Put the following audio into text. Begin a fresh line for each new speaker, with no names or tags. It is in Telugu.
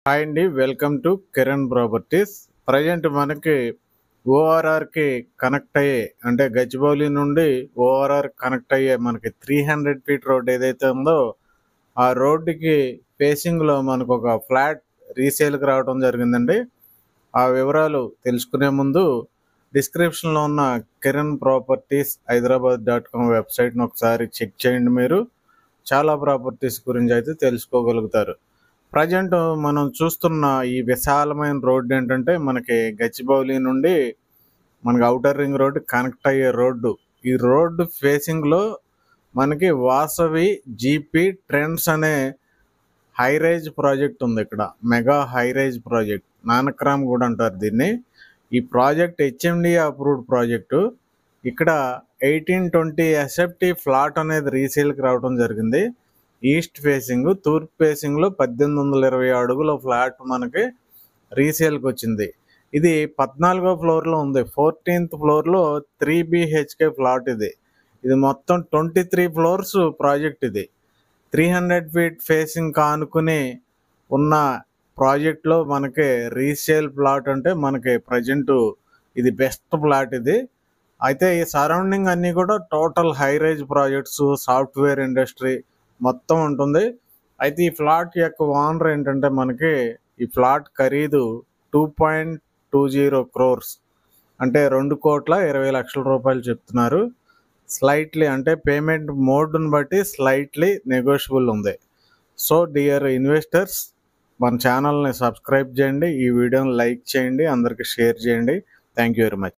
హాయ్ అండి welcome to Kiran properties present మనకి ఓఆర్ఆర్కి కనెక్ట్ అయ్యే అంటే గచ్చిబౌలి నుండి ఓఆర్ఆర్ కనెక్ట్ అయ్యే మనకి త్రీ హండ్రెడ్ ఫీట్ రోడ్ ఏదైతే ఉందో ఆ రోడ్డుకి ఫేసింగ్లో మనకు ఒక ఫ్లాట్ రీసేల్కి రావడం జరిగిందండి ఆ వివరాలు తెలుసుకునే ముందు డిస్క్రిప్షన్లో ఉన్న Kiran properties Hyderabad dot com వెబ్సైట్ని ఒకసారి చెక్ చేయండి మీరు చాలా ప్రాపర్టీస్ గురించి అయితే తెలుసుకోగలుగుతారు ప్రజెంట్ మనం చూస్తున్న ఈ విశాలమైన రోడ్డు ఏంటంటే మనకి గచ్చిబౌలి నుండి మనకి అవుటర్ రింగ్ రోడ్డు కనెక్ట్ అయ్యే రోడ్డు ఈ రోడ్డు ఫేసింగ్లో మనకి వాసవి జీపీ ట్రెండ్స్ అనే హై రైజ్ ప్రాజెక్ట్ ఉంది ఇక్కడ mega high rise project Nanakram కూడా అంటారు దీన్ని ఈ ప్రాజెక్ట్ హెచ్ఎండి అప్రూవ్డ్ ప్రాజెక్టు ఇక్కడ ఎయిటీన్ ట్వంటీ ఎస్ఎఫ్టీ ఫ్లాట్ అనేది రీసేల్కి రావడం జరిగింది ఈస్ట్ ఫేసింగ్ తూర్పు ఫేసింగ్లో పద్దెనిమిది వందల ఇరవై అడుగుల ఫ్లాట్ మనకి రీసేల్కి వచ్చింది ఇది పద్నాలుగో ఫ్లోర్లో ఉంది ఫోర్టీన్త్ ఫ్లోర్లో త్రీ బిహెచ్కే ఫ్లాట్ ఇది ఇది మొత్తం ట్వంటీ త్రీ ఫ్లోర్స్ ప్రాజెక్ట్ ఇది త్రీ హండ్రెడ్ ఫీట్ ఫేసింగ్ కానుకుని ఉన్న ప్రాజెక్ట్లో మనకి రీసేల్ ప్లాట్ అంటే మనకి ప్రజెంట్ ఇది బెస్ట్ ప్లాట్ ఇది అయితే ఈ సరౌండింగ్ అన్నీ కూడా total high rise projects software industry మొత్తం ఉంటుంది అయితే ఈ ఫ్లాట్ యొక్క ఓనర్ ఏంటంటే మనకి ఈ ఫ్లాట్ ఖరీదు two point two zero crores అంటే రెండు కోట్ల ఇరవై లక్షల రూపాయలు చెప్తున్నారు స్లైట్లీ అంటే పేమెంట్ మోడ్ని బట్టి స్లైట్లీ నెగోషియబుల్ ఉంది సో డియర్ ఇన్వెస్టర్స్ మన ఛానల్ని సబ్స్క్రైబ్ చేయండి ఈ వీడియోని లైక్ చేయండి అందరికీ షేర్ చేయండి థ్యాంక్ యూ వెరీ మచ్